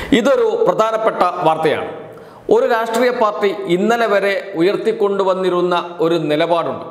ഇതൊരു പ്രധാനപ്പെട്ട വാർത്തയാണ് ഒരു രാഷ്ട്രീയ പാർട്ടി ഇന്നലെ വരെ ഉയർത്തിക്കൊണ്ടുവന്നിരുന്ന ഒരു നിലപാടുണ്ട്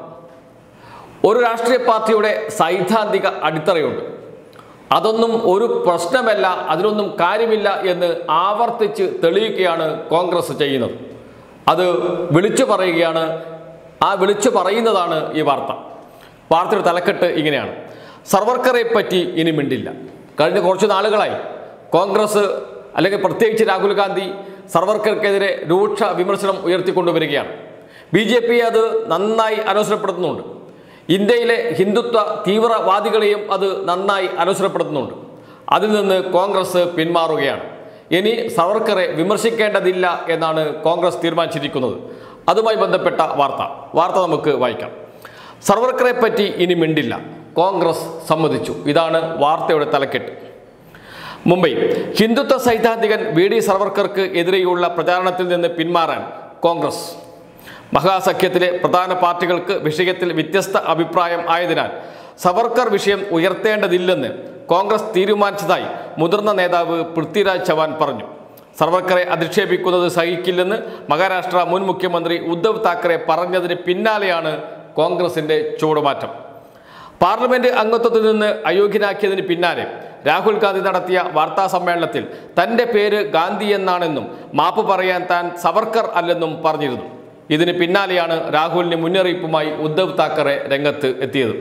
ഒരു രാഷ്ട്രീയ പാർട്ടിയുടെ സൈദ്ധാന്തിക അടിത്തറയുണ്ട് അതൊന്നും ഒരു പ്രശ്നമല്ല അതിനൊന്നും കാര്യമില്ല എന്ന് ആവർത്തിച്ച് തെളിയിക്കുകയാണ് കോൺഗ്രസ് ചെയ്യുന്നത് അത് വിളിച്ചു പറയുകയാണ് ആ വിളിച്ചു പറയുന്നതാണ് ഈ വാർത്ത വാർത്തയുടെ തലക്കെട്ട് ഇങ്ങനെയാണ് സർവർക്കറെ പറ്റി ഇനി മിണ്ടില്ല കഴിഞ്ഞ കുറച്ച് നാളുകളായി കോൺഗ്രസ് അല്ലെങ്കിൽ പ്രത്യേകിച്ച് രാഹുൽ ഗാന്ധി സർവർക്കർക്കെതിരെ രൂക്ഷ വിമർശനം ഉയർത്തിക്കൊണ്ടുവരികയാണ് ബി ജെ പി അത് നന്നായി അലോസരപ്പെടുത്തുന്നുണ്ട് ഇന്ത്യയിലെ ഹിന്ദുത്വ തീവ്രവാദികളെയും അത് നന്നായി അലോസരപ്പെടുത്തുന്നുണ്ട് അതിൽ നിന്ന് കോൺഗ്രസ് പിന്മാറുകയാണ് ഇനി സവർക്കറെ വിമർശിക്കേണ്ടതില്ല എന്നാണ് കോൺഗ്രസ് തീരുമാനിച്ചിരിക്കുന്നത് അതുമായി ബന്ധപ്പെട്ട വാർത്ത വാർത്ത നമുക്ക് വായിക്കാം സർവർക്കറെ പറ്റി ഇനി മിണ്ടില്ല കോൺഗ്രസ് സമ്മതിച്ചു ഇതാണ് വാർത്തയുടെ തലക്കെട്ട് മുംബൈ ഹിന്ദുത്വ സൈദ്ധാന്തികൻ വി ഡി സർവർക്കർക്ക് എതിരെയുള്ള പ്രചാരണത്തിൽ നിന്ന് പിന്മാറാൻ കോൺഗ്രസ് മഹാസഖ്യത്തിലെ പ്രധാന പാർട്ടികൾക്ക് വിഷയത്തിൽ വ്യത്യസ്ത അഭിപ്രായം ആയതിനാൽ സവർക്കർ വിഷയം ഉയർത്തേണ്ടതില്ലെന്ന് കോൺഗ്രസ് തീരുമാനിച്ചതായി മുതിർന്ന നേതാവ് പൃഥ്വിരാജ് ചവാൻ പറഞ്ഞു സർവർക്കറെ അധിക്ഷേപിക്കുന്നത് സഹിക്കില്ലെന്ന് മഹാരാഷ്ട്ര മുൻ മുഖ്യമന്ത്രി ഉദ്ധവ് താക്കറെ പറഞ്ഞതിന് പിന്നാലെയാണ് കോൺഗ്രസിന്റെ ചുവടുമാറ്റം പാർലമെന്റ് അംഗത്വത്തിൽ നിന്ന് അയോഗ്യനാക്കിയതിന് പിന്നാലെ രാഹുൽ ഗാന്ധി നടത്തിയ വാർത്താ സമ്മേളനത്തിൽ തന്റെ പേര് ഗാന്ധി എന്നാണെന്നും മാപ്പ് പറയാൻ താൻ സവർക്കർ അല്ലെന്നും പറഞ്ഞിരുന്നു ഇതിന് പിന്നാലെയാണ് രാഹുലിന് മുന്നറിയിപ്പുമായി ഉദ്ധവ് താക്കറെ രംഗത്ത് എത്തിയത്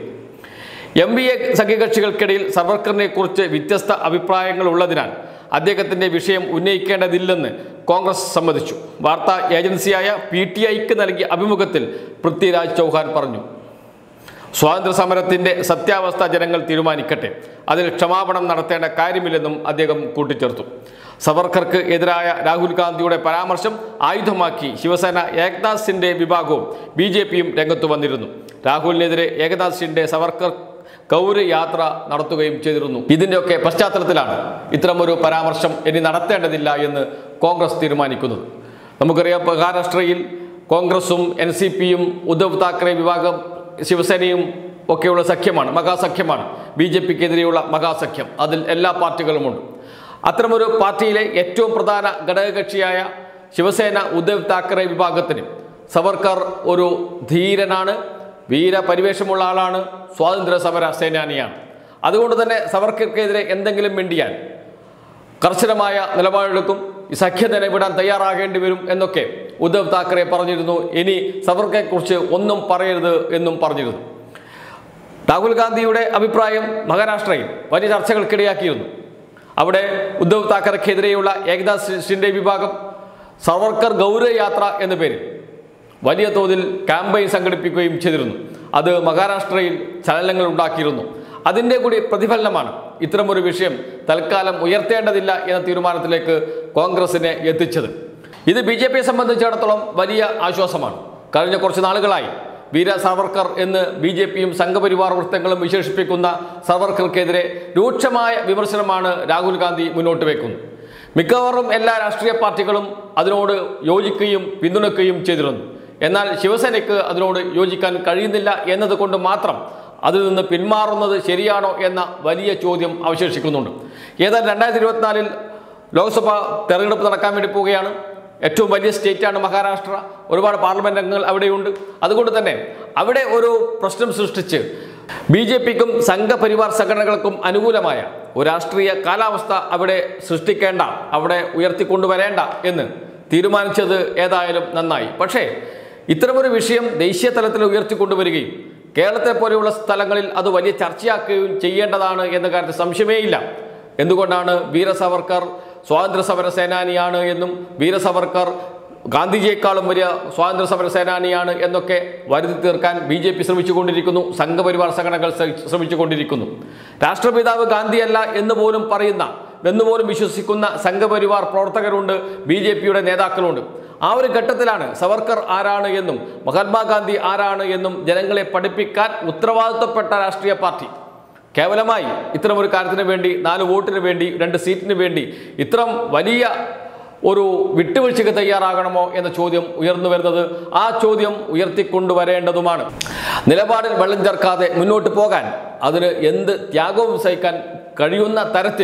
എം ബി എ സഖ്യകക്ഷികൾക്കിടയിൽ സവർക്കറിനെ കുറിച്ച് വ്യത്യസ്ത അഭിപ്രായങ്ങൾ ഉള്ളതിനാൽ അദ്ദേഹത്തിന്റെ വിഷയം ഉന്നയിക്കേണ്ടതില്ലെന്ന് കോൺഗ്രസ് സമ്മതിച്ചു വാർത്താ ഏജൻസിയായ പി ടി ഐക്ക് നൽകിയ അഭിമുഖത്തിൽ പൃഥ്വിരാജ് ചൗഹാൻ പറഞ്ഞു സ്വാതന്ത്ര്യ സമരത്തിന്റെ സത്യാവസ്ഥ ജനങ്ങൾ തീരുമാനിക്കട്ടെ അതിൽ ക്ഷമാപണം നടത്തേണ്ട കാര്യമില്ലെന്നും അദ്ദേഹം കൂട്ടിച്ചേർത്തു സവർക്കർക്ക് എതിരായ രാഹുൽ ഗാന്ധിയുടെ പരാമർശം ആയുധമാക്കി ശിവസേന ഏകനാഥ് സിന്റെ വിഭാഗവും ബി ജെ പിയും രംഗത്തു വന്നിരുന്നു രാഹുലിനെതിരെ ഏകനാഥ് സിന്റെ സവർക്കർ ഗൗര യാത്ര നടത്തുകയും ചെയ്തിരുന്നു ഇതിൻ്റെയൊക്കെ പശ്ചാത്തലത്തിലാണ് ഇത്തരമൊരു പരാമർശം ഇനി നടത്തേണ്ടതില്ല എന്ന് കോൺഗ്രസ് തീരുമാനിക്കുന്നത് നമുക്കറിയാം മഹാരാഷ്ട്രയിൽ കോൺഗ്രസും എൻ സി പിയും ഉദ്ധവ് താക്കറെ വിഭാഗം ശിവസേനയും ഒക്കെയുള്ള സഖ്യമാണ് മഹാസഖ്യമാണ് ബി ജെ പിക്കെതിരെയുള്ള മഹാസഖ്യം അതിൽ എല്ലാ പാർട്ടികളുമുണ്ട് അത്തരമൊരു പാർട്ടിയിലെ ഏറ്റവും പ്രധാന ഘടകകക്ഷിയായ ശിവസേന ഉദ്ധവ് താക്കറെ വിഭാഗത്തിന് സവർക്കർ ഒരു ധീരനാണ് വീരപരിവേഷമുള്ള ആളാണ് സ്വാതന്ത്ര്യ സമര സേനാനിയാണ് അതുകൊണ്ട് തന്നെ സവർക്കർക്കെതിരെ എന്തെങ്കിലും മിണ്ടിയാൽ കർശനമായ നിലപാടെടുക്കും ഈ സഖ്യം തന്നെ വിടാൻ തയ്യാറാകേണ്ടി വരും എന്നൊക്കെ ഉദ്ധവ് താക്കറെ പറഞ്ഞിരുന്നു ഇനി സവർക്കറെക്കുറിച്ച് ഒന്നും പറയരുത് എന്നും പറഞ്ഞിരുന്നു രാഹുൽ ഗാന്ധിയുടെ അഭിപ്രായം മഹാരാഷ്ട്രയിൽ വലിയ ചർച്ചകൾക്കിടയാക്കിയിരുന്നു അവിടെ ഉദ്ധവ് താക്കറെക്കെതിരെയുള്ള ഏകനാഥ് ഷിൻഡെ വിഭാഗം സവർക്കർ ഗൗരവയാത്ര എന്ന പേരിൽ വലിയ തോതിൽ ക്യാമ്പയിൻ സംഘടിപ്പിക്കുകയും ചെയ്തിരുന്നു അത് മഹാരാഷ്ട്രയിൽ ചലനങ്ങൾ ഉണ്ടാക്കിയിരുന്നു അതിൻ്റെ കൂടി പ്രതിഫലനമാണ് ഇത്തരമൊരു വിഷയം തൽക്കാലം ഉയർത്തേണ്ടതില്ല എന്ന തീരുമാനത്തിലേക്ക് കോൺഗ്രസിനെ എത്തിച്ചത് ഇത് ബി ജെ പിയെ സംബന്ധിച്ചിടത്തോളം വലിയ ആശ്വാസമാണ് കഴിഞ്ഞ കുറച്ച് നാളുകളായി വീര സാവർക്കർ എന്ന് ബി ജെ പിയും സംഘപരിവാർ വൃത്തങ്ങളും വിശേഷിപ്പിക്കുന്ന സാവർക്കർക്കെതിരെ രൂക്ഷമായ വിമർശനമാണ് രാഹുൽ ഗാന്ധി മുന്നോട്ട് വയ്ക്കുന്നത് മിക്കവാറും എല്ലാ രാഷ്ട്രീയ പാർട്ടികളും അതിനോട് യോജിക്കുകയും പിന്തുണയ്ക്കുകയും ചെയ്തിരുന്നു എന്നാൽ ശിവസേനയ്ക്ക് അതിനോട് യോജിക്കാൻ കഴിയുന്നില്ല എന്നതുകൊണ്ട് മാത്രം അതിൽ നിന്ന് പിന്മാറുന്നത് ശരിയാണോ എന്ന വലിയ ചോദ്യം അവശേഷിക്കുന്നുണ്ട് ഏതായാലും രണ്ടായിരത്തി ഇരുപത്തിനാലിൽ ലോക്സഭ തെരഞ്ഞെടുപ്പ് നടക്കാൻ വേണ്ടി പോവുകയാണ് ഏറ്റവും വലിയ സ്റ്റേറ്റാണ് മഹാരാഷ്ട്ര ഒരുപാട് പാർലമെന്റ് അംഗങ്ങൾ അവിടെയുണ്ട് അതുകൊണ്ട് തന്നെ അവിടെ ഒരു പ്രശ്നം സൃഷ്ടിച്ച് ബി ജെ പിക്കും സംഘപരിവാർ സംഘടനകൾക്കും അനുകൂലമായ ഒരു രാഷ്ട്രീയ കാലാവസ്ഥ അവിടെ സൃഷ്ടിക്കേണ്ട അവിടെ ഉയർത്തിക്കൊണ്ടുവരേണ്ട എന്ന് തീരുമാനിച്ചത് ഏതായാലും നന്നായി പക്ഷേ ഇത്തരമൊരു വിഷയം ദേശീയ തലത്തിൽ ഉയർത്തിക്കൊണ്ടുവരികയും കേരളത്തെ പോലെയുള്ള സ്ഥലങ്ങളിൽ അത് വലിയ ചർച്ചയാക്കുകയും ചെയ്യേണ്ടതാണ് എന്ന കാര്യത്തിൽ സംശയമേയില്ല എന്തുകൊണ്ടാണ് വീര സവർക്കർ സ്വാതന്ത്ര്യ സമര സേനാനിയാണ് എന്നും വീര സവർക്കർ ഗാന്ധിജിയെക്കാളും വലിയ സ്വാതന്ത്ര്യ സമര സേനാനിയാണ് എന്നൊക്കെ വരുത്തി തീർക്കാൻ ബി ജെ പി ശ്രമിച്ചുകൊണ്ടിരിക്കുന്നു സംഘപരിവാർ സംഘടനകൾ ശ്രമി- ശ്രമിച്ചുകൊണ്ടിരിക്കുന്നു രാഷ്ട്രപിതാവ് ഗാന്ധിയല്ല എന്ന് പോലും പറയുന്ന എന്ന് പോലും വിശ്വസിക്കുന്ന സംഘപരിവാർ പ്രവർത്തകരുണ്ട് ബി ജെ പിയുടെ നേതാക്കളുണ്ട് ആ ഒരു ഘട്ടത്തിലാണ് സവർക്കർ ആരാണ് എന്നും മഹാത്മാഗാന്ധി ആരാണ് എന്നും ജനങ്ങളെ പഠിപ്പിക്കാൻ ഉത്തരവാദിത്വപ്പെട്ട രാഷ്ട്രീയ പാർട്ടി കേവലമായി ഇത്തരം ഒരു കാര്യത്തിന് വേണ്ടി നാല് വോട്ടിന് വേണ്ടി രണ്ട് സീറ്റിന് വേണ്ടി ഇത്തരം വലിയ ഒരു വിട്ടുവീഴ്ചയ്ക്ക് തയ്യാറാകണമോ എന്ന ചോദ്യം ഉയർന്നു വരുന്നത് ആ ചോദ്യം ഉയർത്തിക്കൊണ്ടുവരേണ്ടതുമാണ് നിലപാടിൽ വെള്ളം ചേർക്കാതെ മുന്നോട്ട് പോകാൻ അതിന് എന്ത് ത്യാഗവും സഹിക്കാൻ കഴിയുന്ന തരത്തിൽ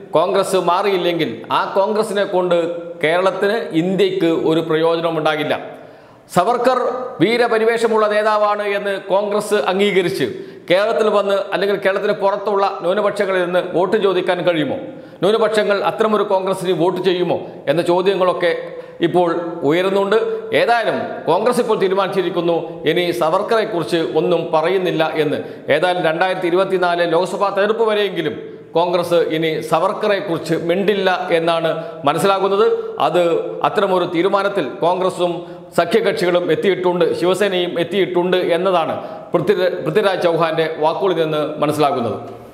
കോൺഗ്രസ് മാറിയില്ലെങ്കിൽ ആ കോൺഗ്രസിനെ കൊണ്ട് കേരളത്തിന് ഇന്ത്യക്ക് ഒരു പ്രയോജനം ഉണ്ടാകില്ല സവർക്കർ വീരപരിവേഷമുള്ള നേതാവാണ് എന്ന് കോൺഗ്രസ് അംഗീകരിച്ച് കേരളത്തിൽ വന്ന് അല്ലെങ്കിൽ കേരളത്തിന് പുറത്തുള്ള ന്യൂനപക്ഷങ്ങളിൽ നിന്ന് വോട്ട് ചോദിക്കാൻ കഴിയുമോ ന്യൂനപക്ഷങ്ങൾ അത്തരമൊരു കോൺഗ്രസിന് വോട്ട് ചെയ്യുമോ എന്ന ചോദ്യങ്ങളൊക്കെ ഇപ്പോൾ ഉയരുന്നുണ്ട് ഏതായാലും കോൺഗ്രസ് ഇപ്പോൾ തീരുമാനിച്ചിരിക്കുന്നു ഇനി സവർക്കറെ കുറിച്ച് ഒന്നും പറയുന്നില്ല എന്ന് ഏതായാലും രണ്ടായിരത്തി ഇരുപത്തിനാല് ലോക്സഭാ തെരഞ്ഞെടുപ്പ് വരെയെങ്കിലും കോൺഗ്രസ് ഇനി സവർക്കറെ കുറിച്ച് മിണ്ടില്ല എന്നാണ് മനസ്സിലാകുന്നത് അത് അത്തരമൊരു തീരുമാനത്തിൽ കോൺഗ്രസും സഖ്യകക്ഷികളും എത്തിയിട്ടുണ്ട് ശിവസേനയും എത്തിയിട്ടുണ്ട് എന്നതാണ് പൃഥ്വി പൃഥ്വിരാജ് ചൗഹാന്റെ വാക്കുകളിൽ നിന്ന് മനസ്സിലാകുന്നത്